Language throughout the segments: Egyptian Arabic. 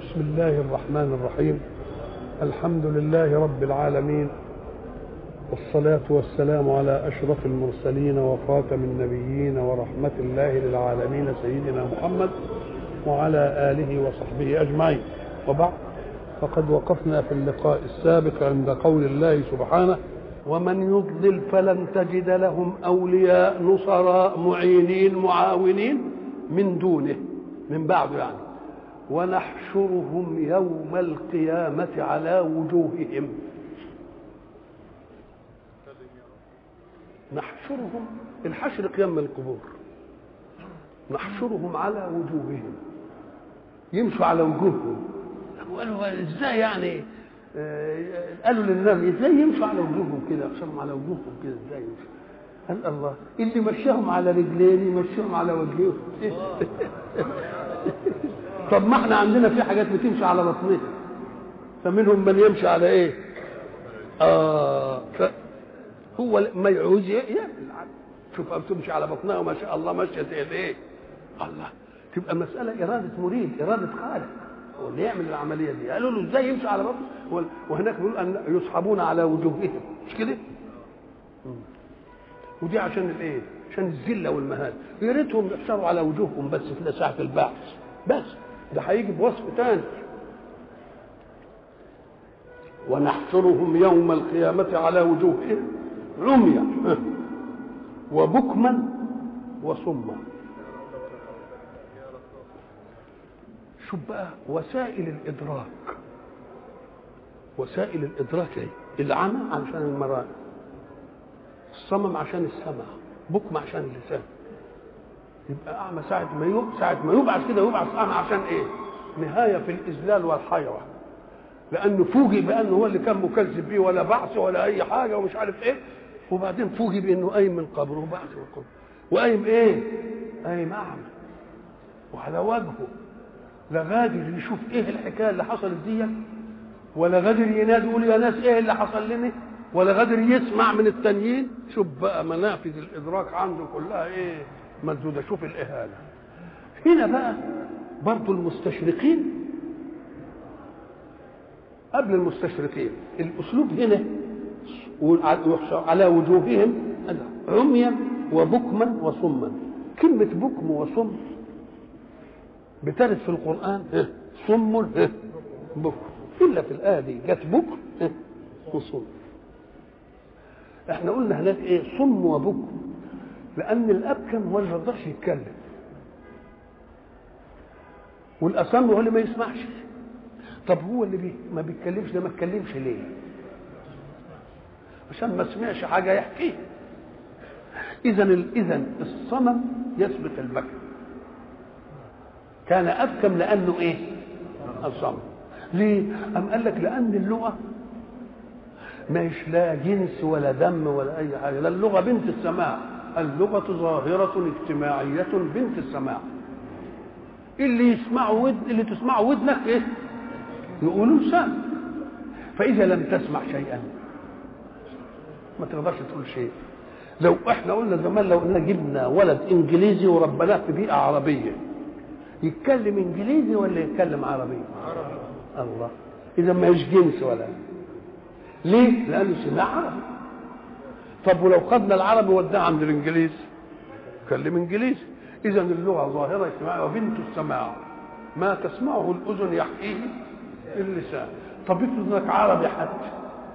بسم الله الرحمن الرحيم الحمد لله رب العالمين والصلاة والسلام على أشرف المرسلين وخاتم النبيين ورحمة الله للعالمين سيدنا محمد وعلى آله وصحبه أجمعين وبعد فقد وقفنا في اللقاء السابق عند قول الله سبحانه ومن يضلل فلن تجد لهم أولياء نصراء معينين معاونين من دونه من بعد يعني ونحشرهم يوم القيامة على وجوههم نحشرهم الحشر قيام من القبور نحشرهم على وجوههم يمشوا على وجوههم قالوا ازاي يعني آه قالوا للنبي ازاي يمشوا على وجوههم كده يحشرهم على وجوههم كده ازاي يمشوا قال الله اللي مشاهم على رجلين يمشيهم على وجههم طب ما احنا عندنا في حاجات بتمشي على بطنها فمنهم من يمشي على ايه اه هو ما يعوز يعمل شوف بتمشي على بطنها وما شاء الله ماشيه ايه الله تبقى مساله اراده مريد اراده خالق هو اللي يعمل العمليه دي قالوا له ازاي يمشي على بطنه وهناك بيقول ان يصحبون على وجوههم مش كده ودي عشان الايه عشان الذله والمهانه يا ريتهم يحشروا على وجوههم بس في ساعه البعث بس ده هيجي بوصف تاني ونحشرهم يوم القيامة على وجوههم عميا وبكما وصما شوف بقى وسائل الإدراك وسائل الإدراك ايه العمى علشان المرأة الصمم عشان السمع بكمة عشان اللسان يبقى اعمى ساعه ما يب ساعه ما يبعث كده يبعث اعمى عشان ايه؟ نهايه في الاذلال والحيره لانه فوجئ بانه هو اللي كان مكذب بيه ولا بعث ولا اي حاجه ومش عارف ايه وبعدين فوجئ بانه قايم من قبره وبعث من قبره وقايم ايه؟ قايم اعمى وعلى وجهه لا غادر يشوف ايه الحكايه اللي حصلت دي ولا غادر ينادي يقول يا ناس ايه اللي حصل لنا ولا غادر يسمع من التانيين شوف بقى منافذ الادراك عنده كلها ايه مسدودة شوف الإهانة هنا بقى برضو المستشرقين قبل المستشرقين الأسلوب هنا على وجوههم عميا وبكما وصما كلمة بكم وصم بترد في القرآن صم بكم إلا في الآية دي جت بكم وصم احنا قلنا هناك ايه صم وبكم لان الابكم هو اللي ما يقدرش يتكلم والاصم هو اللي ما يسمعش طب هو اللي بي ما بيتكلمش ده ما اتكلمش ليه عشان ما سمعش حاجه يحكيها اذا اذا الصمم يثبت البكم كان ابكم لانه ايه الصمم ليه ام قال لك لان اللغه مش لا جنس ولا دم ولا اي حاجه لا اللغه بنت السماع اللغة ظاهرة اجتماعية بنت السماع اللي يسمعه ود اللي تسمعه ودنك ايه؟ يقولوا سام فإذا لم تسمع شيئا ما تقدرش تقول شيء لو احنا قلنا زمان لو قلنا جبنا ولد انجليزي وربناه في بيئة عربية يتكلم انجليزي ولا يتكلم عربي؟ عربي الله إذا ما يش جنس ولا ليه؟ لأنه سمع عربي طب ولو خدنا العربي وداه عند الانجليز كلم انجليزي اذا اللغه ظاهره اجتماعيه وبنت السماع ما تسمعه الاذن يحكيه اللسان طب افرض انك عربي حتى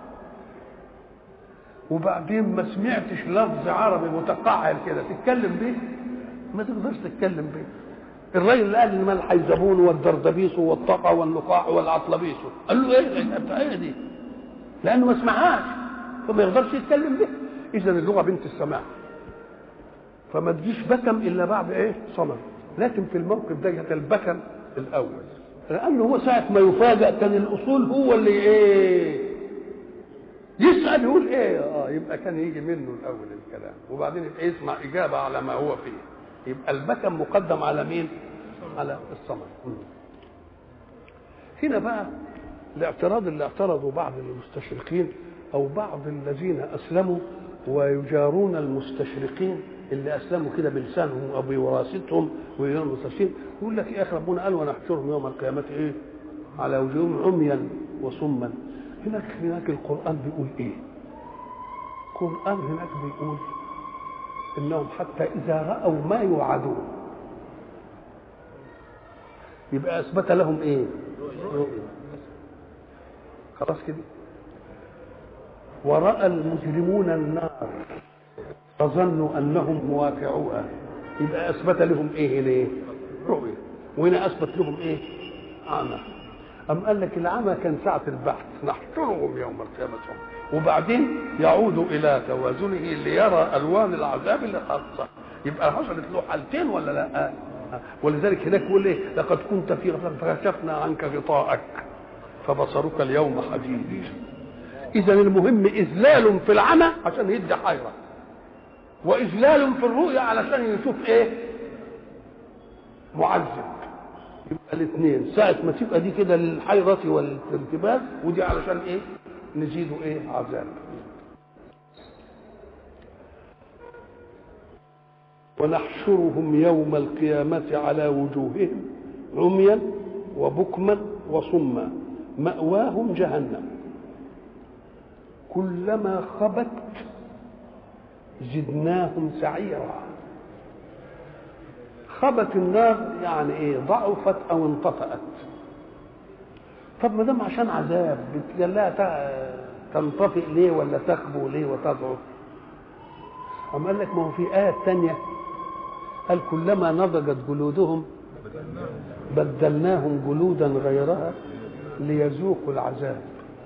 وبعدين ما سمعتش لفظ عربي متقعر كده تتكلم بيه ما تقدرش تتكلم بيه الراجل اللي قال ان الحيزبون والدردبيس والطقع والنقاع والعطلبيس قال له ايه ايه دي لانه ما سمعهاش فما يقدرش يتكلم بيه اذا اللغه بنت السماع فما تجيش بكم الا بعد ايه صمم لكن في الموقف ده جت البكم الاول لانه هو ساعه ما يفاجئ كان الاصول هو اللي ايه يسال يقول ايه اه يبقى كان يجي منه الاول الكلام وبعدين يبقى يسمع اجابه على ما هو فيه يبقى البكم مقدم على مين على الصمم هنا بقى الاعتراض اللي اعترضوا بعض المستشرقين او بعض الذين اسلموا ويجارون المستشرقين اللي اسلموا كده بلسانهم او بوراثتهم ويجارون المستشرقين يقول لك يا اخي ربنا قال ونحشرهم يوم القيامه ايه؟ على وجوههم عميا وصما هناك هناك القرآن بيقول إيه؟ القرآن هناك بيقول إنهم حتى إذا رأوا ما يوعدون يبقى أثبت لهم إيه؟ رؤيا خلاص كده ورأى المجرمون النار فظنوا أنهم مواقعوها يبقى أثبت لهم إيه هنا؟ رؤيا وهنا أثبت لهم إيه؟ عمى أم قال لك العمى كان ساعة البحث نحشرهم يوم القيامة وبعدين يعود إلى توازنه ليرى ألوان العذاب اللي خاصة يبقى حصلت له حالتين ولا لا؟ ولذلك هناك يقول ايه لقد كنت في غفلة فكشفنا عنك غطاءك فبصرك اليوم حديد اذا المهم اذلال في العمى عشان يدي حيره واذلال في الرؤيا علشان يشوف ايه معذب يبقى الاثنين ساعة ما تبقى دي كده للحيرة والارتباك ودي علشان ايه نزيده ايه عذاب ونحشرهم يوم القيامة على وجوههم عميا وبكما وصما مأواهم جهنم كلما خبت زدناهم سعيرا خبت النار يعني ايه ضعفت او انطفأت طب ما دام عشان عذاب بتجلها تنطفئ ليه ولا تخبو ليه وتضعف أم قال لك ما هو في آية تانية قال كلما نضجت جلودهم بدلناهم جلودا غيرها ليذوقوا العذاب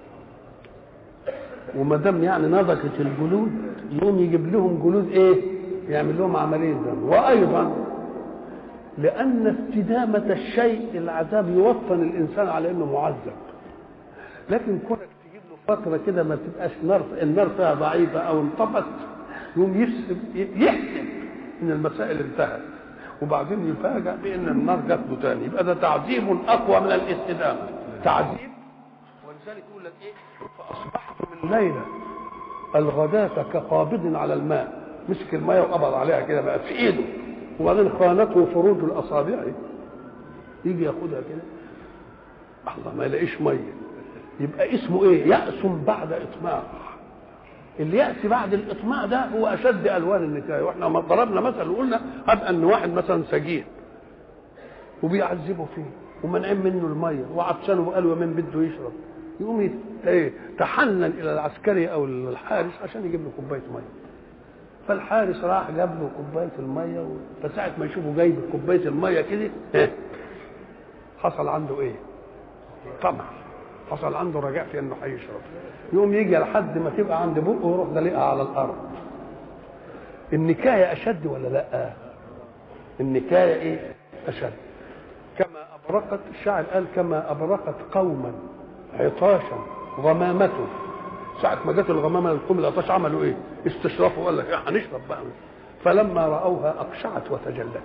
وما دام يعني نضجت الجلود يقوم يجيب لهم جلود ايه؟ يعمل لهم عمليه دم وايضا لان استدامه الشيء العذاب يوطن الانسان على انه معذب لكن كونك تجيب له فتره كده ما تبقاش نار النار فيها ضعيفه او انطفت يقوم يحسب يحسب ان المسائل انتهت وبعدين يفاجأ بان النار جات له تاني يبقى ده تعذيب اقوى من الاستدامه تعذيب ولذلك يقول لك ايه فاصبحت من ليله الغداة كقابض على الماء مسك الماء وقبض عليها كده بقت في ايده وبعدين خانته فروج الاصابع يجي ياخدها كده الله ما يلاقيش ميه يبقى اسمه ايه يأس بعد اطماع اليأس بعد الإطماع ده هو أشد ألوان النكاية وإحنا ما ضربنا مثل وقلنا هب أن واحد مثلا سجين وبيعذبوا فيه ومنعين منه المية وعطشان وقال ومن بده يشرب يقوم يت... ايه تحنن إلى العسكري أو الحارس عشان يجيب له كوباية مية فالحارس راح جاب له كوباية المية و... فساعة ما يشوفه جايب كوباية المية كده إيه؟ حصل عنده إيه؟ طمع حصل عنده رجاء في انه هيشرب يقوم يجي لحد ما تبقى عند بقه ويروح دلقها على الارض النكايه اشد ولا لا النكايه ايه اشد كما ابرقت الشاعر قال كما ابرقت قوما عطاشا غمامته ساعة ما جت الغمامة للقوم العطاش عملوا ايه؟ استشرفوا وقال لك هنشرب بقى فلما رأوها أقشعت وتجلت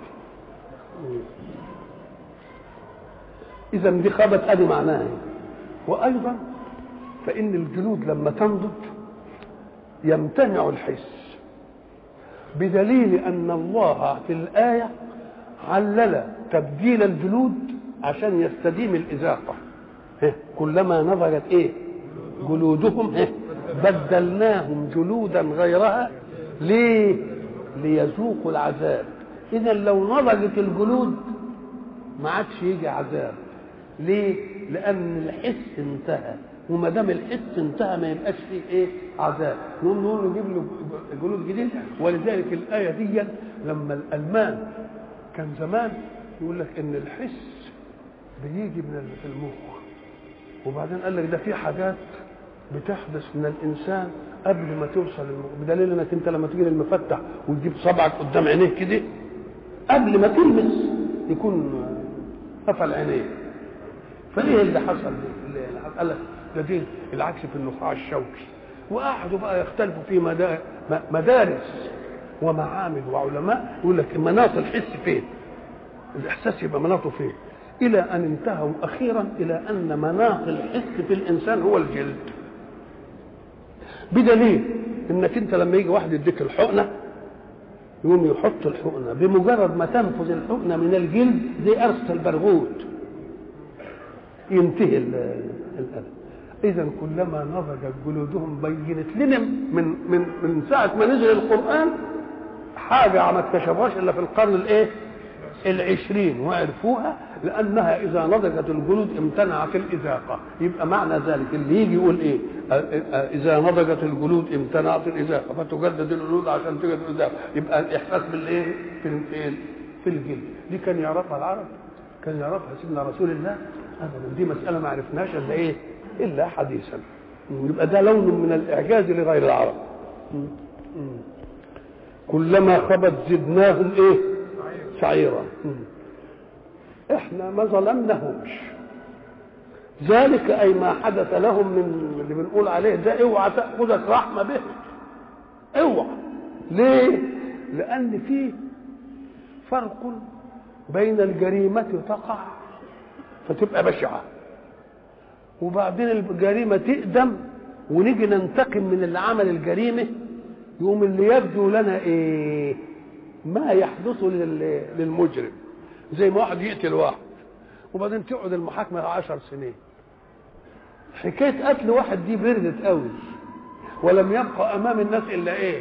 إذا دي خبت أدي معناها إيه؟ وايضا فان الجلود لما تنضج يمتنع الحس بدليل ان الله في الايه علل تبديل الجلود عشان يستديم الازاقه كلما نضجت ايه جلودهم بدلناهم جلودا غيرها ليه ليذوقوا العذاب اذا لو نضجت الجلود ما عادش يجي عذاب ليه لان الحس انتهى وما دام الحس انتهى ما يبقاش فيه ايه عذاب نقوم نقول نجيب له جلود جديد ولذلك الايه دي لما الالمان كان زمان يقول لك ان الحس بيجي من في المخ وبعدين قال لك ده في حاجات بتحدث من الانسان قبل ما توصل المخ بدليل انك انت لما تيجي للمفتح وتجيب صبعك قدام عينيه كده قبل ما تلمس يكون قفل عينيه فايه اللي حصل اللي قال لك ده دي العكس في النخاع الشوكي وقعدوا بقى يختلفوا في مدارس ومعامل وعلماء يقول لك مناط الحس فين الاحساس يبقى مناطه فين الى ان انتهوا اخيرا الى ان مناط الحس في الانسان هو الجلد بدليل انك انت لما يجي واحد يديك الحقنه يقوم يحط الحقنه بمجرد ما تنفذ الحقنه من الجلد زي قرصه البرغوث ينتهي الألم إذا كلما نضجت جلودهم بينت لنا من من من ساعة ما نزل القرآن حاجة ما اكتشفوهاش إلا في القرن الإيه؟ العشرين وعرفوها لأنها إذا نضجت الجلود امتنعت الإذاقة يبقى معنى ذلك اللي يجي يقول إيه إذا نضجت الجلود امتنعت الإذاقة فتجدد الجلود عشان تجدد الإذاقة يبقى الإحساس بالإيه في في الجلد دي كان يعرفها العرب كان يعرفها سيدنا رسول الله أبدا دي مسألة ما عرفناش إلا إيه إلا حديثا يبقى ده لون من الإعجاز لغير العرب كلما خبت زدناهم إيه سعيرا احنا ما ظلمناهمش ذلك اي ما حدث لهم من اللي بنقول عليه ده اوعى تاخذك رحمه به اوعى ليه لان في فرق بين الجريمه تقع فتبقى بشعه وبعدين الجريمه تقدم ونيجي ننتقم من اللي عمل الجريمه يقوم اللي يبدو لنا ايه ما يحدث للمجرم زي ما واحد يقتل واحد وبعدين تقعد المحاكمة عشر سنين حكاية قتل واحد دي بردت قوي ولم يبقى أمام الناس إلا إيه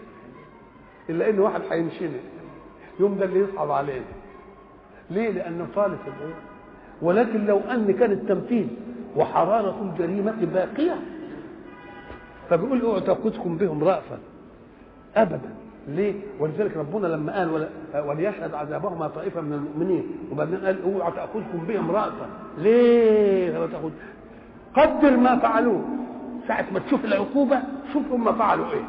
إلا إن واحد هينشنق يوم ده اللي يصعب علينا ليه لأنه طالب الإيه ولكن لو أن كان التمثيل وحرارة الجريمة باقية فبيقول اوعوا تأخذكم بهم رأفة أبدا ليه؟ ولذلك ربنا لما قال ولا وليشهد عذابهما طائفه من المؤمنين وبعدين قال اوعى تاخذكم بهم راسا ليه ما تاخذ قدر ما فعلوه ساعة ما تشوف العقوبة شوف هم فعلوا ايه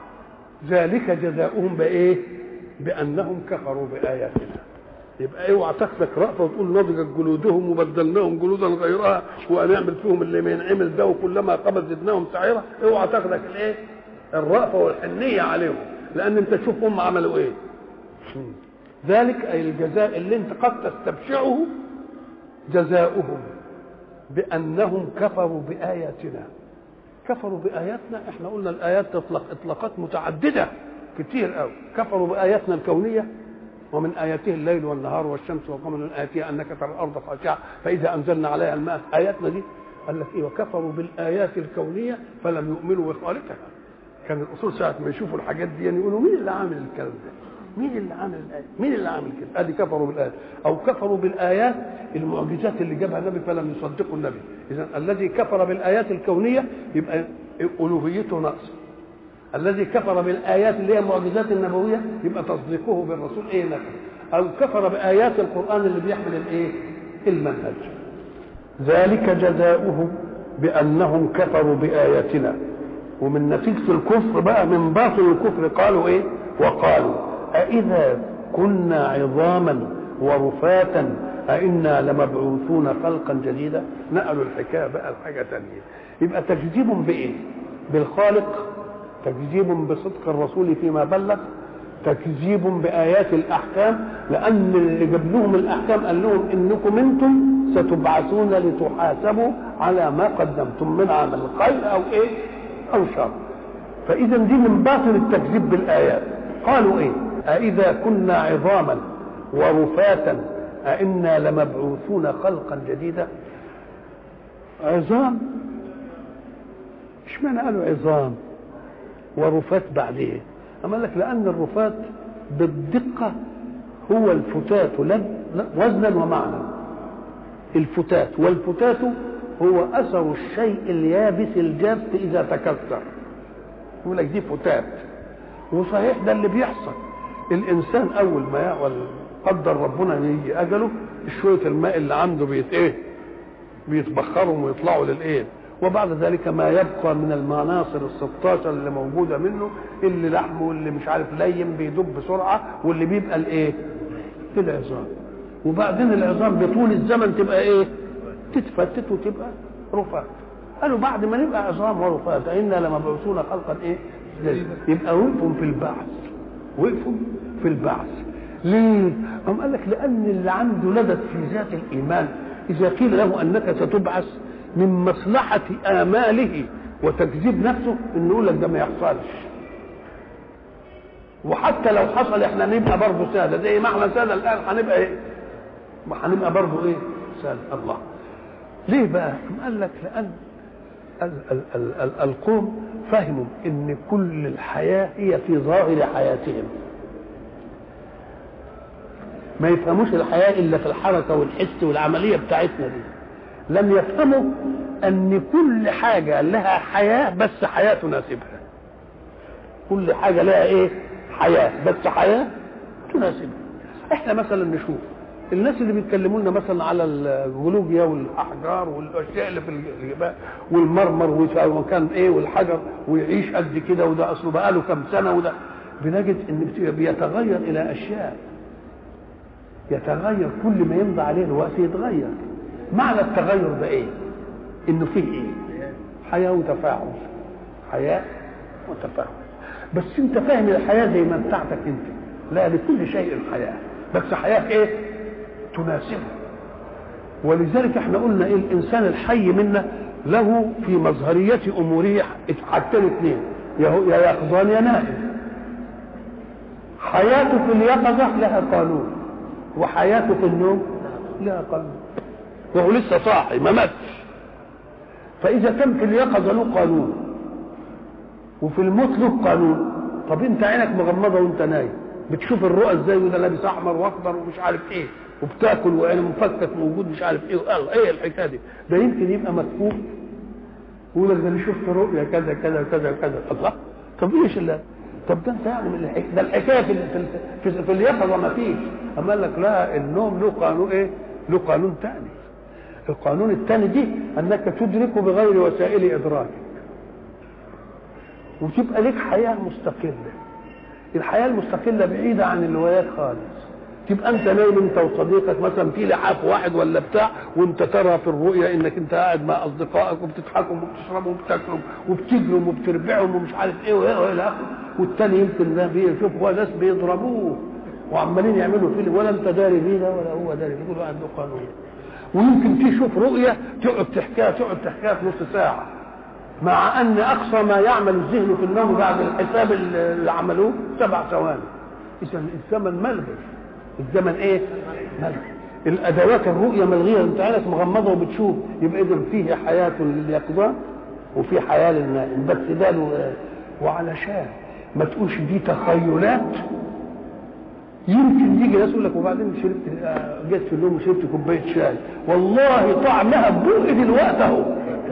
ذلك جزاؤهم بايه بانهم كفروا باياتنا يبقى اوعى تاخدك رأفة وتقول نضجت جلودهم وبدلناهم جلودا غيرها وهنعمل فيهم اللي ما ينعمل ده وكلما قبض زدناهم سعيرة اوعى تاخدك الايه الرأفة والحنية عليهم لان انت تشوف هم عملوا ايه ذلك اي الجزاء اللي انت قد تستبشعه جزاؤهم بانهم كفروا باياتنا كفروا باياتنا احنا قلنا الايات تطلق اطلاقات متعدده كتير قوي كفروا باياتنا الكونيه ومن اياته الليل والنهار والشمس والقمر من اياته انك ترى الارض خاشعه فاذا انزلنا عليها الماء اياتنا دي قال لك ايه وكفروا بالايات الكونيه فلم يؤمنوا بخالقها كان الاصول ساعه ما يشوفوا الحاجات دي يعني يقولوا مين اللي عامل الكلام ده؟ مين اللي عامل الايه؟ مين اللي عامل كده؟ ادي كفروا بالايات او كفروا بالايات المعجزات اللي جابها النبي فلم يصدقوا النبي، اذا الذي كفر بالايات الكونيه يبقى الوهيته ناقصه. الذي كفر بالايات اللي هي المعجزات النبويه يبقى تصديقه بالرسول ايه نفسه او كفر بايات القران اللي بيحمل الايه؟ المنهج. ذلك جزاؤهم بانهم كفروا باياتنا ومن نتيجة الكفر بقى من باطل الكفر قالوا ايه وقالوا أإذا كنا عظاما ورفاتا أئنا لمبعوثون خلقا جديدا نقلوا الحكاية بقى لحاجة تانية يبقى تكذيب بإيه بالخالق تكذيب بصدق الرسول فيما بلغ تكذيب بآيات الأحكام لأن اللي جاب لهم الأحكام قال لهم إنكم أنتم ستبعثون لتحاسبوا على ما قدمتم من عمل خير أو إيه أو شر فإذا دي من باطل التكذيب بالآيات قالوا إيه أإذا كنا عظاما ورفاتا أئنا لمبعوثون خلقا جديدا عظام اشمعنى قالوا عظام ورفات بعدين أما لك لأن الرفات بالدقة هو الفتات وزنا ومعنى الفتات والفتات هو اثر الشيء اليابس الجاف اذا تكسر يقول لك دي فتات وصحيح ده اللي بيحصل الانسان اول ما يعمل قدر ربنا يجي اجله شويه الماء اللي عنده بيت ايه بيتبخرهم ويطلعوا للايه وبعد ذلك ما يبقى من المناصر ال 16 اللي موجوده منه اللي لحمه واللي مش عارف لين بيدب بسرعه واللي بيبقى الايه؟ العظام وبعدين العظام بطول الزمن تبقى ايه؟ تتفتت وتبقى رفات قالوا بعد ما نبقى عظام ورفات إنا لمبعوثون خلقا ايه؟ جديد يبقى وقفوا في البعث وقفوا في البعث ليه؟ أم قال لك لأن اللي عنده لدت في ذات الإيمان إذا قيل له أنك ستبعث من مصلحة آماله وتكذيب نفسه إنه يقول لك ده ما يحصلش وحتى لو حصل احنا نبقى برضه سادة زي ما احنا سادة الآن هنبقى ايه؟ هنبقى برضه ايه؟ سادة الله ليه بقى؟ قال لك لأن ال ال ال ال القوم فهموا ان كل الحياه هي في ظاهر حياتهم ما يفهموش الحياه الا في الحركه والحس والعمليه بتاعتنا دي لم يفهموا ان كل حاجه لها حياه بس حياه تناسبها كل حاجه لها ايه حياه بس حياه تناسبها احنا مثلا نشوف الناس اللي بيتكلموا لنا مثلا على الجيولوجيا والاحجار والاشياء اللي في الجبال والمرمر ومكان ايه والحجر ويعيش قد كده وده اصله بقى له كام سنه وده بنجد ان بيتغير الى اشياء يتغير كل ما يمضي عليه الوقت يتغير معنى التغير ده ايه انه فيه ايه حياه وتفاعل حياه وتفاعل بس انت فاهم الحياه زي ما بتاعتك انت لا لكل شيء حياه بس حياه ايه تناسبه ولذلك احنا قلنا ايه الانسان الحي منا له في مظهرية اموره حاجتين اثنين يا يقظان يا نائم حياته في اليقظة لها قانون وحياته في النوم لها قانون وهو لسه صاحي ما ماتش فإذا كان في اليقظة له قانون وفي الموت له قانون طب انت عينك مغمضة وانت نايم بتشوف الرؤى ازاي وده لابس احمر واخضر ومش عارف ايه وبتاكل وعين مفكك موجود مش عارف ايه الله ايه الحكايه دي ده يمكن يبقى مكفوف يقول لك ده انا شفت رؤيا كذا كذا كذا كذا الله طب ايش اللي طب ده انت يعني من الحكايه ده الحكايه في في, في, في اليقظه ما فيش اما قال لك لا النوم له قانون ايه؟ له قانون ثاني القانون الثاني دي انك تدرك بغير وسائل ادراكك وتبقى لك حياه مستقله الحياه المستقله بعيده عن الهوايات خالص تبقى انت نايم انت وصديقك مثلا في لحاف واحد ولا بتاع وانت ترى في الرؤيا انك انت قاعد مع اصدقائك وبتضحكوا وبتشربوا وبتاكلوا وبتجروا وبتربعوا ومش عارف ايه والى اخره والتاني يمكن ده بيشوف هو ناس بيضربوه وعمالين يعملوا فيه ولا انت داري بيه ده ولا هو داري بيه كل واحد له قانون ويمكن تشوف رؤيه تقعد تحكيها تقعد تحكيها في نص ساعه مع ان اقصى ما يعمل الذهن في النوم بعد الحساب اللي عملوه سبع ثواني اذا الزمن ملغي الزمن ايه؟ ملغي الادوات الرؤيه ملغيه انت عينك مغمضه وبتشوف يبقى اذا فيه حياه لليقظان وفي حياه للنائم بس ده له وعلشان ما تقولش دي تخيلات يمكن يجي ناس يقول لك وبعدين شربت جيت في النوم وشربت كوبايه شاي والله طعمها ببقي دلوقتي اهو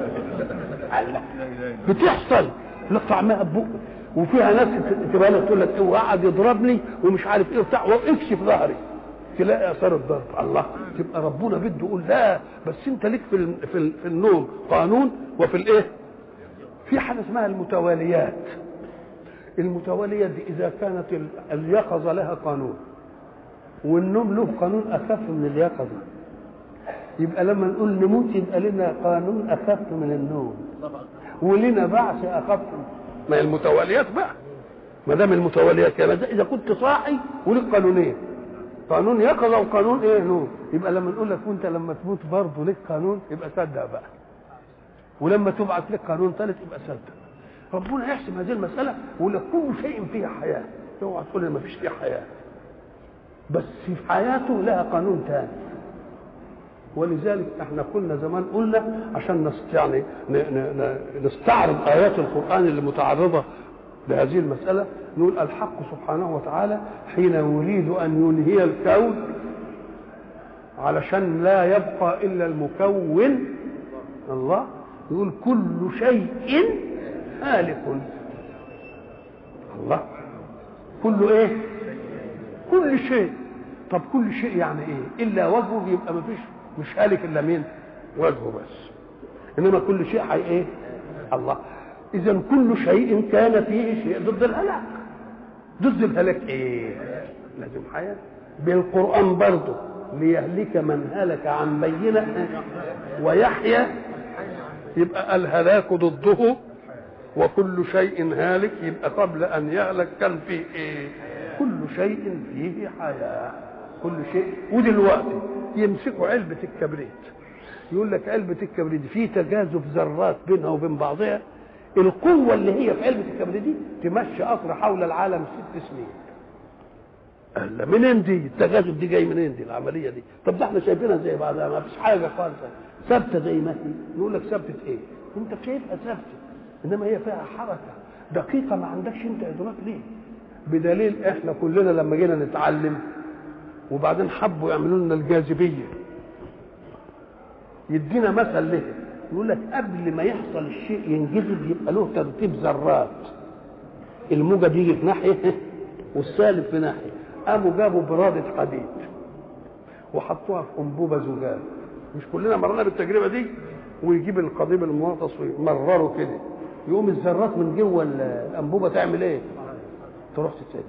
بتحصل لك طعمها ببقي وفيها ناس تبقى لك تقول لك ايه وقعد يضربني ومش عارف ايه وبتاع واكشف ظهري تلاقي اثار الضرب الله تبقى ربنا بده يقول لا بس انت ليك في في, في النوم قانون وفي الايه؟ في حاجه اسمها المتواليات المتوالية دي إذا كانت اليقظة لها قانون والنوم له قانون أخف من اليقظة يبقى لما نقول نموت يبقى لنا قانون أخف من النوم ولنا بعث أخف ما هي المتواليات بقى ما دام المتواليات كده إذا كنت صاحي ولك قانونين قانون يقظة وقانون إيه نوم يبقى لما نقول لك وأنت لما تموت برضه لك قانون يبقى صدق بقى ولما تبعت لك قانون ثالث يبقى صدق ربنا يحسم هذه المسألة ويقول لك كل شيء فيه حياة اوعى تقول ما فيش فيه حياة بس في حياته لها قانون ثاني ولذلك احنا كنا زمان قلنا عشان نست يعني نستعرض ايات القران اللي متعرضه لهذه المساله نقول الحق سبحانه وتعالى حين يريد ان ينهي الكون علشان لا يبقى الا المكون الله يقول كل شيء هالك الله كله ايه كل شيء طب كل شيء يعني ايه الا وجهه يبقى ما فيش مش هالك الا مين وجهه بس انما كل شيء حي ايه الله اذا كل شيء كان فيه شيء ضد الهلاك ضد الهلاك ايه لازم حياه بالقران برضه ليهلك من هلك عن بينه ويحيى يبقى الهلاك ضده وكل شيء هالك يبقى قبل ان يهلك كان فيه ايه كل شيء فيه حياه كل شيء ودلوقتي يمسكوا علبه الكبريت يقول لك علبه الكبريت في تجاذب ذرات بينها وبين بعضها القوه اللي هي في علبه الكبريت دي تمشي قطر حول العالم ست سنين قال منين دي التجاذب دي جاي منين دي العمليه دي طب ده احنا شايفينها زي بعضها ما فيش حاجه خالص ثابته زي ما هي نقول لك ثابته ايه انت شايفها ثابته انما هي فيها حركه دقيقه ما عندكش انت ادراك ليه بدليل احنا كلنا لما جينا نتعلم وبعدين حبوا يعملوا لنا الجاذبيه يدينا مثل له يقول لك قبل ما يحصل الشيء ينجذب يبقى له ترتيب ذرات الموجب يجي في ناحيه والسالب في ناحيه قاموا جابوا براده حديد وحطوها في انبوبه زجاج مش كلنا مرينا بالتجربه دي ويجيب القضيب المغطس ويمرره كده يقوم الذرات من جوه الانبوبه تعمل ايه؟ تروح تتسد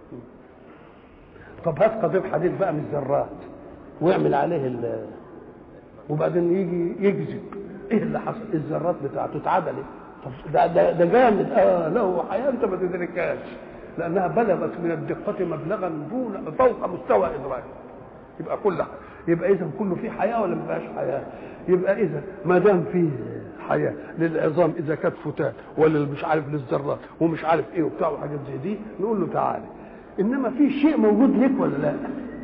طب هات قضيب حديد بقى من الذرات واعمل عليه ال وبعدين يجي يجذب ايه اللي حصل؟ الذرات بتاعته اتعدلت طب ده ده, ده جامد اه له حياه انت ما تدركهاش لانها بلغت من الدقه مبلغا دون فوق مستوى ادراك يبقى كل يبقى اذا كله فيه حياه ولا ما فيهاش حياه يبقى اذا ما دام فيه حياه للعظام اذا كانت فتات ولا مش عارف للذرات ومش عارف ايه وبتاع وحاجات زي دي نقول له تعالى انما في شيء موجود لك ولا لا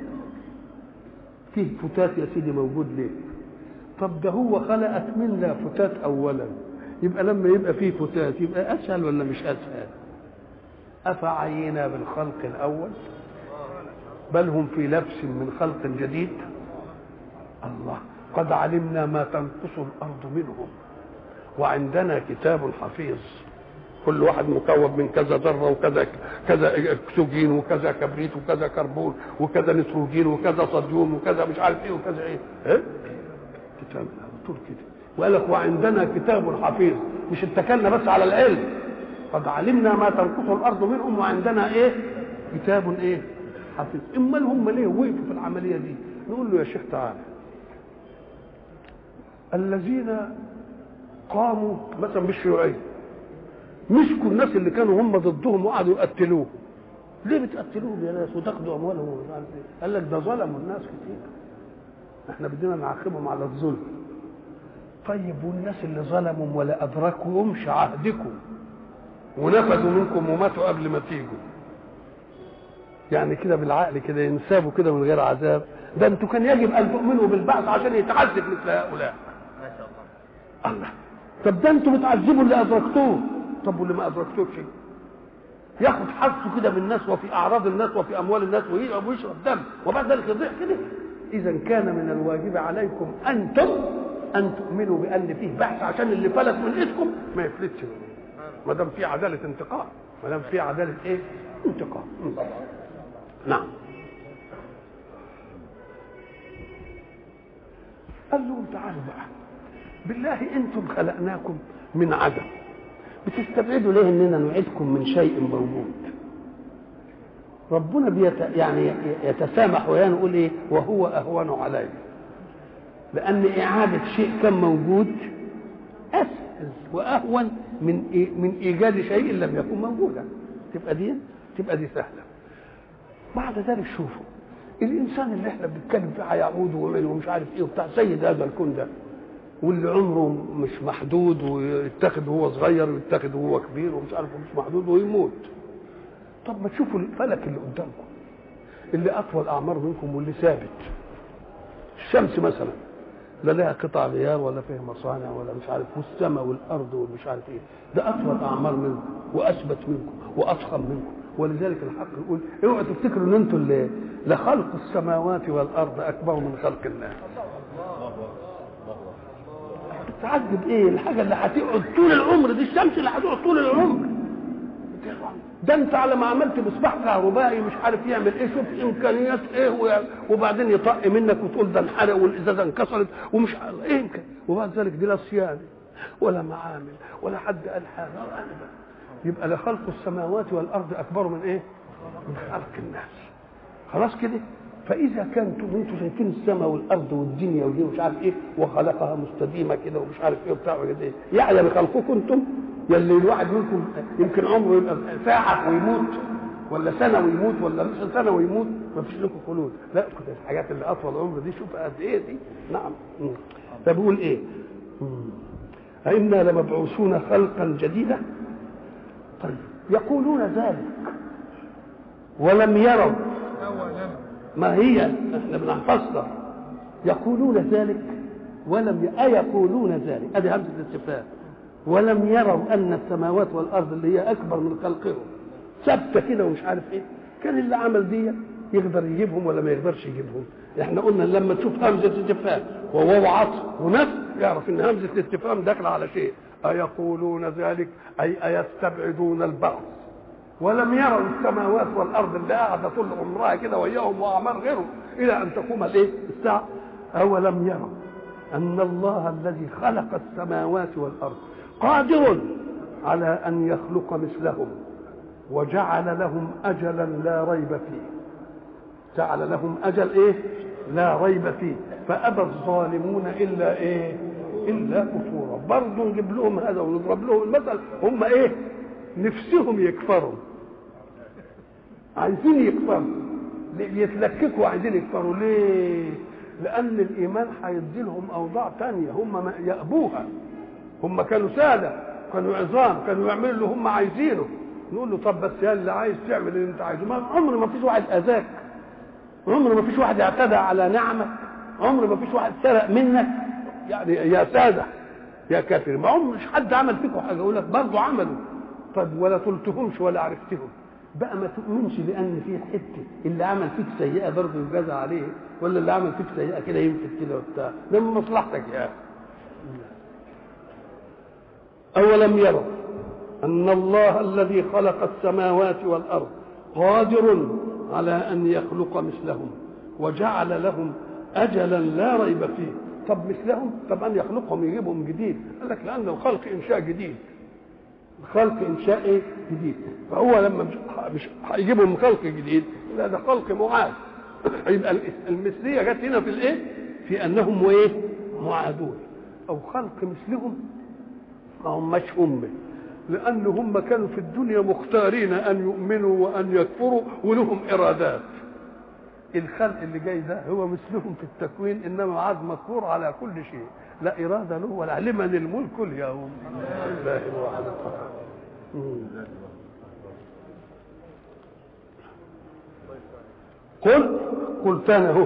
فيه فتات يا سيدي موجود لك طب ده هو خلقك من لا فتات اولا يبقى لما يبقى فيه فتات يبقى اسهل ولا مش اسهل افعينا بالخلق الاول بل هم في لبس من خلق جديد الله قد علمنا ما تنقص الارض منهم وعندنا كتاب حفيظ كل واحد مكون من كذا ذره وكذا كذا اكسجين وكذا كبريت وكذا كربون وكذا نيتروجين وكذا صوديوم وكذا مش عارف ايه وكذا ايه ايه كتاب طول كده وقال لك وعندنا كتاب حفيظ مش اتكلنا بس على العلم قد علمنا ما تنقص الارض منهم وعندنا ايه كتاب ايه حفيظ امال هم ليه وقفوا في العمليه دي نقول له يا شيخ تعالى الذين قاموا مثلا بالشيوعيه مسكوا الناس اللي كانوا هم ضدهم وقعدوا يقتلوه ليه بتقتلوهم يا ناس وتاخدوا اموالهم ومش عارف ايه قال لك ده ظلموا الناس كتير احنا بدنا نعاقبهم على الظلم طيب والناس اللي ظلموا ولا ادركهمش عهدكم ونفذوا منكم وماتوا قبل ما تيجوا يعني كده بالعقل كده ينسابوا كده من غير عذاب ده انتوا كان يجب ان تؤمنوا بالبعث عشان يتعذب مثل هؤلاء ما شاء الله الله طب ده انتوا بتعذبوا اللي ادركتوه طب واللي ما ادركتوش شيء ياخد حظه كده من الناس وفي اعراض الناس وفي اموال الناس ويشرب ويشرب دم وبعد ذلك يضيع كده اذا كان من الواجب عليكم انتم ان تؤمنوا بان فيه بحث عشان اللي فلت من ايدكم ما يفلتش ما دام في عداله انتقام ما دام في عداله ايه؟ انتقام نعم قال لهم تعالوا بقى بالله انتم خلقناكم من عدم بتستبعدوا ليه اننا نعيدكم من شيء موجود ربنا بيت يعني يتسامح ويانا يقول ايه وهو اهون عليه لان اعاده شيء كان موجود اسهل واهون من إيه من ايجاد شيء لم يكن موجودا تبقى دي تبقى دي سهله بعد ذلك شوفوا الانسان اللي احنا بنتكلم فيه هيعود ويعمل ومش عارف ايه وبتاع سيد هذا الكون ده واللي عمره مش محدود ويتخذ وهو صغير ويتخذ وهو كبير ومش عارف مش محدود ويموت طب ما تشوفوا الفلك اللي قدامكم اللي اطول اعمار منكم واللي ثابت الشمس مثلا لا لها قطع غيار ولا فيها مصانع ولا مش عارف والسماء والارض والمش عارف ايه ده اطول اعمار منكم واثبت منكم واضخم منكم ولذلك الحق يقول اوعوا تفتكروا ان انتم اللي لخلق السماوات والارض اكبر من خلق الناس تعجب ايه الحاجه اللي هتقعد طول العمر دي الشمس اللي هتقعد طول العمر ده انت على ما عملت مصباح كهربائي مش عارف يعمل ايه شوف امكانيات ايه وبعدين يطق منك وتقول ده انحرق والازازه انكسرت ومش عارف ايه يمكن وبعد ذلك دي لا صيانه ولا معامل ولا حد قال حاجه ابدا يبقى لخلق السماوات والارض اكبر من ايه؟ من خلق الناس خلاص كده فاذا كنتم انتم شايفين السماء والارض والدنيا ودي مش عارف ايه وخلقها مستديمه كده ومش عارف ايه وبتاع وكده ايه يعلم خلقكم انتم يلي الواحد منكم يمكن عمره يبقى ساعه ويموت ولا سنه ويموت ولا نصف سنه ويموت ما فيش لكم خلود لا كنت الحاجات اللي اطول عمر دي شوف قد ايه دي نعم فبيقول ايه أئنا لمبعوثون خلقا جديدا طيب يقولون ذلك ولم يروا ما هي احنا بنحفظها يقولون ذلك ولم ي... أيقولون ذلك ادي همزه الاستفهام ولم يروا ان السماوات والارض اللي هي اكبر من خلقهم ثابته كده ومش عارف ايه كان اللي عمل دي يقدر يجيبهم ولا ما يقدرش يجيبهم احنا قلنا لما تشوف همزه استفهام وواو عطف ونفس يعرف ان همزه الاستفهام داخله على شيء ايقولون ذلك اي ايستبعدون البعث ولم يروا السماوات والارض اللي قاعده طول عمرها كده وياهم واعمار غيرهم الى ان تقوم الايه الساعه اولم يروا ان الله الذي خلق السماوات والارض قادر على ان يخلق مثلهم وجعل لهم اجلا لا ريب فيه جعل لهم اجل ايه لا ريب فيه فابى الظالمون الا ايه الا كفورا برضه نجيب لهم هذا ونضرب لهم المثل هم ايه نفسهم يكفروا عايزين يكفروا يتلككوا عايزين يكفروا ليه لان الايمان هيدي لهم اوضاع تانية هم يأبوها هم كانوا ساده كانوا عظام كانوا يعملوا اللي هم عايزينه نقول له طب بس يا اللي عايز تعمل اللي انت عايزه ما عمر ما فيش واحد اذاك عمر ما فيش واحد اعتدى على نعمك عمر ما فيش واحد سرق منك يعني يا ساده يا كافر ما عمر مش حد عمل فيكم حاجه يقول لك برضه عملوا طب ولا طلتهمش ولا عرفتهم بقى ما تؤمنش لان في حته اللي عمل فيك سيئه برضه يجازى عليه ولا اللي عمل فيك سيئه كده يمسك كده وبتاع ده من مصلحتك يا اخي أولم يروا أن الله الذي خلق السماوات والأرض قادر على أن يخلق مثلهم وجعل لهم أجلا لا ريب فيه طب مثلهم طب أن يخلقهم يجيبهم جديد قال لك لأن الخلق إنشاء جديد الخلق إنشاء إيه؟ جديد فهو لما مش, مش هيجيبهم خلق جديد لا ده خلق معاد يبقى المثلية جت هنا في الإيه؟ في أنهم إيه؟ معادون أو خلق مثلهم ما هماش هم لان هم كانوا في الدنيا مختارين ان يؤمنوا وان يكفروا ولهم ارادات الخلق اللي جاي ده هو مثلهم في التكوين انما عاد مذكور على كل شيء لا اراده له ولا لمن الملك اليوم لله الواحد القهار قل قل تاني اهو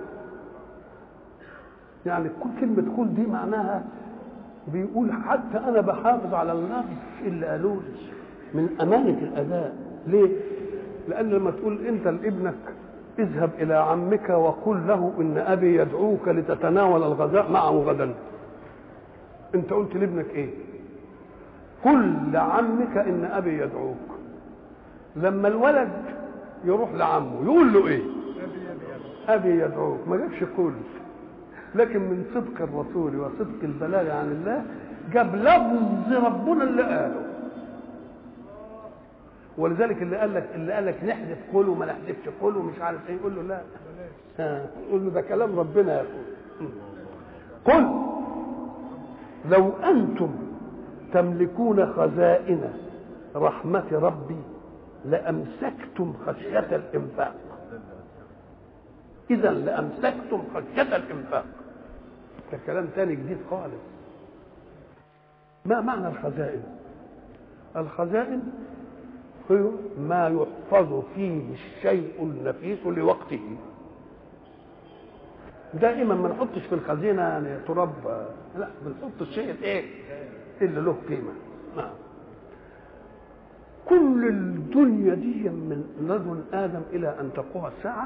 يعني كل كلمه قل دي معناها بيقول حتى انا بحافظ على اللفظ اللي قالوه لي من امانه الاداء ليه لان لما تقول انت لابنك اذهب الى عمك وقل له ان ابي يدعوك لتتناول الغداء معه غدا انت قلت لابنك ايه قل لعمك ان ابي يدعوك لما الولد يروح لعمه يقول له ايه ابي يدعوك ما جابش قل لكن من صدق الرسول وصدق البلاغ عن الله جاب لفظ ربنا اللي قاله ولذلك اللي قال لك اللي قال لك نحذف قول وما نحذفش قول ومش عارف ايه يقول له لا ها يقول له ده كلام ربنا يقول قل لو انتم تملكون خزائن رحمة ربي لأمسكتم خشية الإنفاق إذا لأمسكتم خشية الإنفاق ده كلام تاني جديد خالص ما معنى الخزائن الخزائن هو ما يحفظ فيه الشيء النفيس لوقته دائما ما نحطش في الخزينه يعني تراب لا بنحط الشيء الايه اللي له قيمه نعم كل الدنيا دي من لدن ادم الى ان تقوم الساعه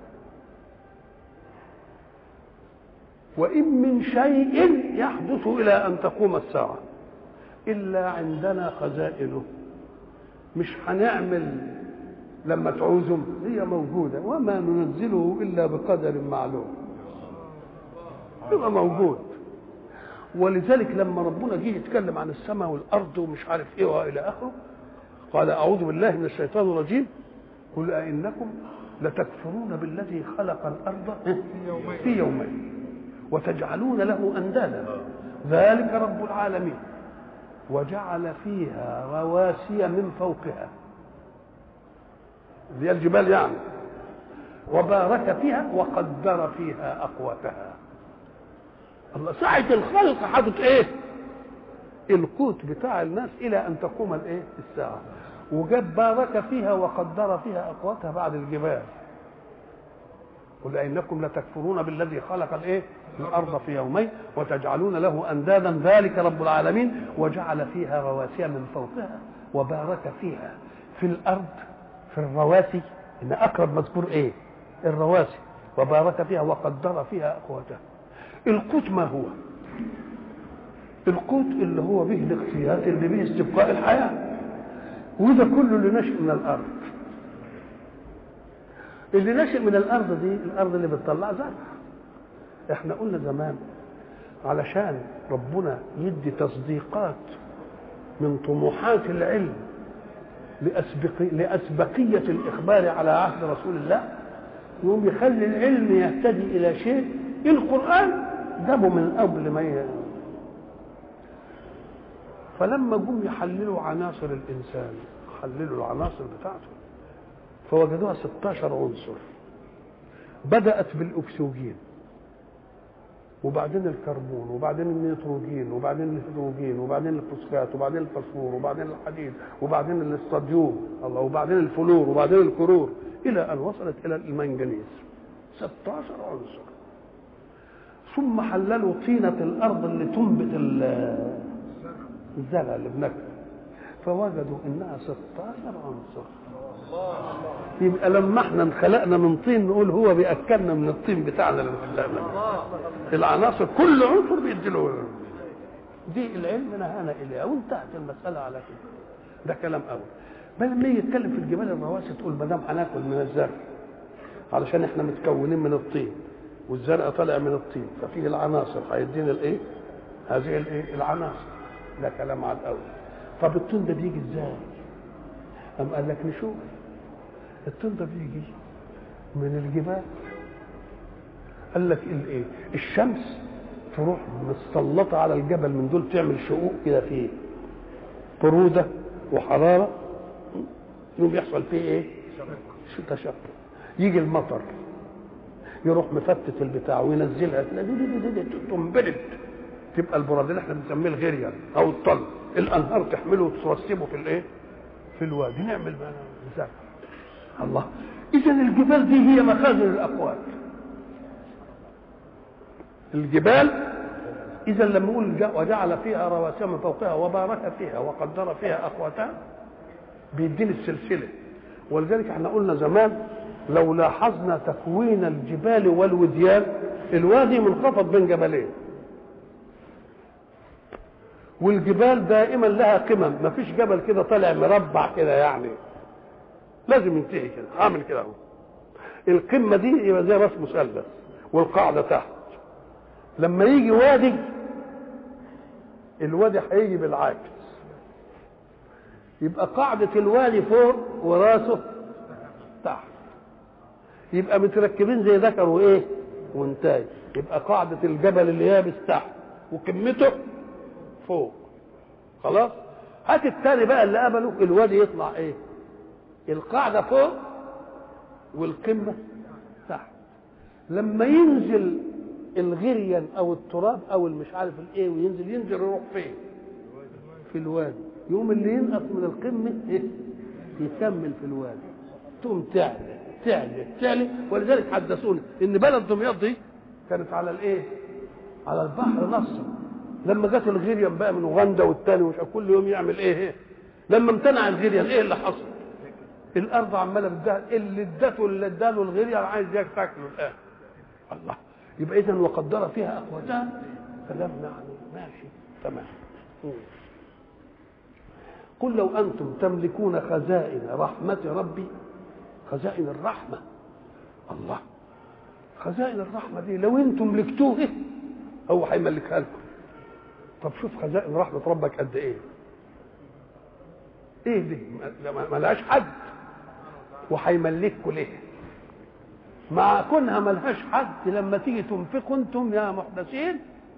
وإن من شيء يحدث إلى أن تقوم الساعة إلا عندنا خزائنه مش هنعمل لما تعوزهم هي موجودة وما ننزله إلا بقدر معلوم يبقى موجود ولذلك لما ربنا جه يتكلم عن السماء والأرض ومش عارف إيه وإلى آخره قال أعوذ بالله من الشيطان الرجيم قل أئنكم لتكفرون بالذي خلق الأرض في يومين وتجعلون له اندادا ذلك رب العالمين وجعل فيها رواسي من فوقها زي الجبال يعني وبارك فيها وقدر فيها اقواتها الله ساعة الخلق حاطط ايه القوت بتاع الناس الى ان تقوم الايه الساعة وجاب بارك فيها وقدر فيها اقواتها بعد الجبال قل انكم لتكفرون بالذي خلق الايه الارض في يومين وتجعلون له اندادا ذلك رب العالمين وجعل فيها رواسي من فوقها وبارك فيها في الارض في الرواسي ان اقرب مذكور ايه الرواسي وبارك فيها وقدر فيها اقواتها القوت ما هو القوت اللي هو به الاقتيات اللي به استبقاء الحياه وده كله اللي نشأ من الارض اللي نشأ من الارض دي الارض اللي بتطلع زرع احنا قلنا زمان علشان ربنا يدي تصديقات من طموحات العلم لأسبقي لأسبقية الإخبار على عهد رسول الله يقوم يخلي العلم يهتدي إلى شيء القرآن جابه من قبل ما ي... فلما جم يحللوا عناصر الإنسان حللوا العناصر بتاعته فوجدوها 16 عنصر بدأت بالأكسجين وبعدين الكربون وبعدين النيتروجين وبعدين الهيدروجين وبعدين الفوسفات وبعدين الفوسفور وبعدين الحديد وبعدين الاستاديوم الله وبعدين الفلور وبعدين الكرور الى ان وصلت الى المنجنيز 16 عنصر ثم حللوا طينة الأرض اللي تنبت الزرع اللي بناكله فوجدوا انها 16 عنصر يبقى لما احنا انخلقنا من طين نقول هو بياكلنا من الطين بتاعنا اللي خلقنا العناصر كل عنصر بيدي له دي العلم نهانا اليها وانتهت المساله على كده ده كلام اول بل لما يجي يتكلم في الجبال الرواسي تقول ما دام هناكل من الزرع علشان احنا متكونين من الطين والزرع طالع من الطين ففيه العناصر هيدينا الايه؟ هذه الايه؟ العناصر ده كلام على الاول طب الطين ده بيجي ازاي؟ أم قال لك نشوف الطين ده بيجي من الجبال قال لك الايه الشمس تروح متسلطه على الجبل من دول تعمل شقوق كده فيه بروده وحراره يوم يحصل فيه ايه تشقق يجي المطر يروح مفتت البتاع وينزلها تنبلد تبقى البراد اللي احنا بنسميه الغريان او الطل الانهار تحمله وترسبه في الايه في الوادي نعمل زرع الله اذا الجبال دي هي مخازن الاقوات الجبال اذا لما نقول وجعل فيها رواسي من فوقها وبارك فيها وقدر فيها اقواتها بيديني السلسله ولذلك احنا قلنا زمان لو لاحظنا تكوين الجبال والوديان الوادي منخفض بين جبلين والجبال دائما لها قمم ما فيش جبل كده طالع مربع كده يعني لازم ينتهي كده عامل كده اهو القمه دي يبقى زي راس مثلث والقاعده تحت لما يجي وادي الوادي هيجي بالعكس يبقى قاعدة الوادي فوق وراسه تحت يبقى متركبين زي ذكر وايه وانتاج يبقى قاعدة الجبل اللي يابس تحت وقمته فوق خلاص هات التاني بقى اللي قبله الوادي يطلع ايه القاعده فوق والقمه تحت لما ينزل الغريان او التراب او المش عارف الايه وينزل ينزل يروح فين في الوادي يوم اللي ينقص من القمه ايه يكمل في الوادي تقوم تعلى تعلى تعلى ولذلك حدثونا ان بلد دمياط دي كانت على الايه على البحر نصا لما جت الغيريان بقى من اوغندا والتاني مش كل يوم يعمل ايه, إيه؟ لما امتنع الغيريان ايه اللي حصل؟ الارض عماله بتدهن اللي ادته اللي اداله الغيريان عايز تاكله الان الله يبقى اذا وقدر فيها اقواتها كلام يعني ماشي تمام قل لو انتم تملكون خزائن رحمه ربي خزائن الرحمه الله خزائن الرحمه دي لو انتم ملكتوه هو هيملكها لكم طب شوف خزائن رحمة ربك قد ايه ايه دي ما لهاش حد وهيملككوا ليه مع كونها ملهاش حد لما تيجي تنفقوا انتم يا محدثين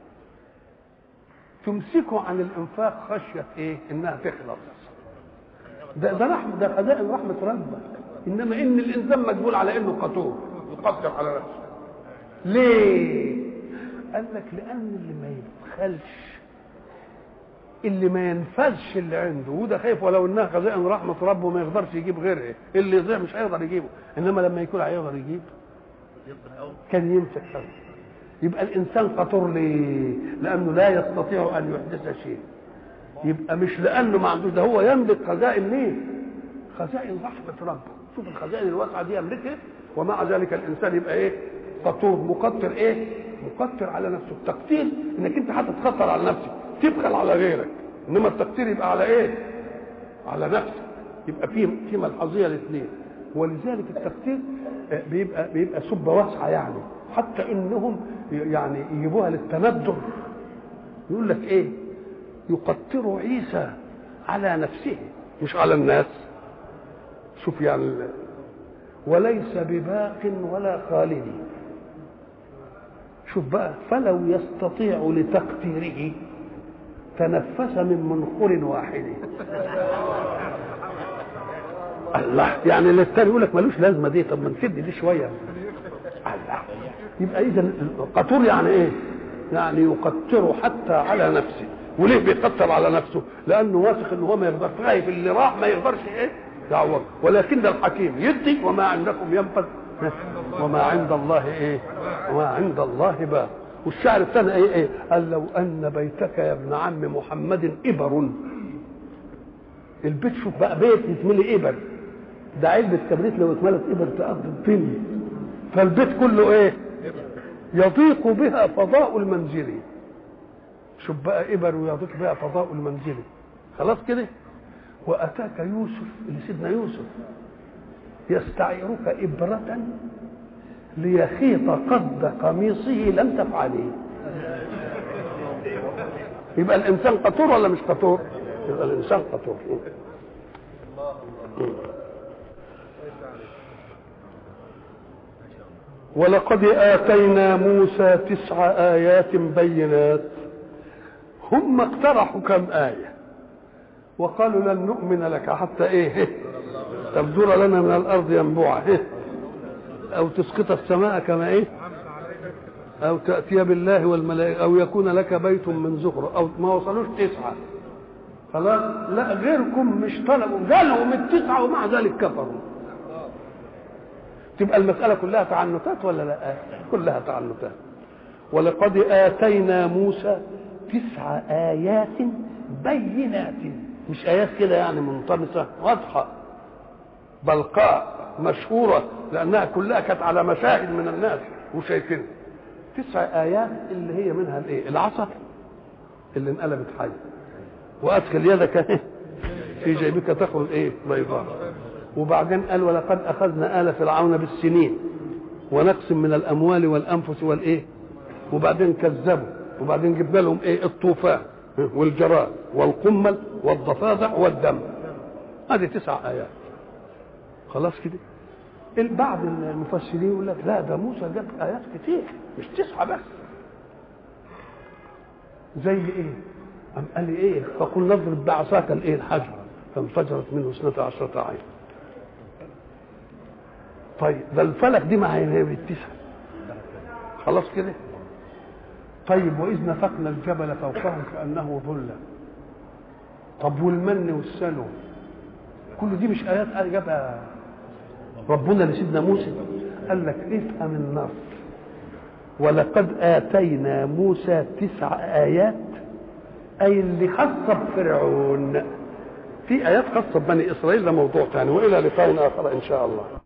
تمسكوا عن الانفاق خشيه ايه انها تخلص ده ده رحمه ده خزائن رحمه ربك انما ان الانسان مجبول على انه قطور يقدر على نفسه ليه قال لك لان اللي ما يبخلش اللي ما ينفذش اللي عنده وده خايف ولو انها خزائن رحمه ربه ما يقدرش يجيب غيرها اللي يضيع مش هيقدر يجيبه انما لما يكون هيقدر يجيب كان يمسك خمسة يبقى الانسان خطر ليه لانه لا يستطيع ان يحدث شيء يبقى مش لانه ما عندوش ده هو يملك خزائن مين خزائن رحمه ربه شوف الخزائن الواسعه دي يملكها ومع ذلك الانسان يبقى ايه خطور مقتر ايه مقتر على نفسه التقتير انك انت هتتخطر على نفسك تبخل على غيرك انما التقتير يبقى على ايه على نفسك يبقى في في ملحظيه الاثنين ولذلك التقتير بيبقى بيبقى سبه واسعه يعني حتى انهم يعني يجيبوها للتندر يقول لك ايه يقتر عيسى على نفسه مش على الناس شوف يعني وليس بباق ولا خالد شوف بقى فلو يستطيع لتقتيره تنفس من منخر واحد الله يعني للتاني يقول لك ملوش لازمه دي طب ما نسد دي شويه الله يبقى اذا القطور يعني ايه؟ يعني يقتر حتى على نفسه وليه بيقتر على نفسه؟ لانه واثق ان هو ما يقدرش خايف اللي راح ما يقدرش ايه؟ يعوض ولكن ده الحكيم يدي وما عندكم ينفذ وما عند الله ايه؟ وما عند الله باق والشعر الثاني ايه ايه؟ قال لو ان بيتك يا ابن عم محمد ابر البيت شوف بقى بيت يتملي ابر ده علبة كبريت لو اتملت ابر تقضي الدنيا فالبيت كله ايه؟ يضيق بها فضاء المنزل شوف بقى ابر ويضيق بها فضاء المنزل خلاص كده واتاك يوسف اللي سيدنا يوسف يستعيرك ابرة ليخيط قد قميصه لم تفعله يبقى الانسان قطور ولا مش قطور يبقى الانسان قطور ولقد آتينا موسى تسع آيات بينات هم اقترحوا كم آية وقالوا لن نؤمن لك حتى ايه تبدر لنا من الأرض ينبوعا أو تسقط السماء كما ايه أو تأتي بالله والملائكة أو يكون لك بيت من زخرف أو ما وصلوش تسعة خلاص لا غيركم مش طلبوا جالهم التسعة ومع ذلك كفروا تبقى المسألة كلها تعنتات ولا لا كلها تعنتات ولقد آتينا موسى تسع آيات بينات مش آيات كده يعني منطمسة واضحة بلقاء مشهورة لأنها كلها كانت على مشاهد من الناس وشايفين تسع آيات اللي هي منها الإيه العصا اللي انقلبت حي وأدخل يدك في جيبك تخرج إيه بيضاء وبعدين قال ولقد اخذنا ال فرعون بالسنين ونقص من الاموال والانفس والايه وبعدين كذبوا وبعدين جبنا لهم ايه الطوفان والجراد والقمل والضفادع والدم هذه تسع ايات خلاص كده بعض المفسرين يقول لك لا ده موسى جاب ايات كتير مش تسعه بس زي ايه أم قال لي ايه فقل نضرب بعصاك الايه الحجر فانفجرت منه اثنتا عشرة عين طيب ده الفلك دي ما هي بالتسعة خلاص كده طيب وإذ نفقنا الجبل فوقهم كأنه ظلة طب والمن والسلو كل دي مش آيات قال جابها ربنا لسيدنا موسى قال لك افهم النص ولقد آتينا موسى تسع آيات أي اللي خاصة بفرعون في آيات خاصة ببني إسرائيل ده موضوع ثاني وإلى لقاء آخر إن شاء الله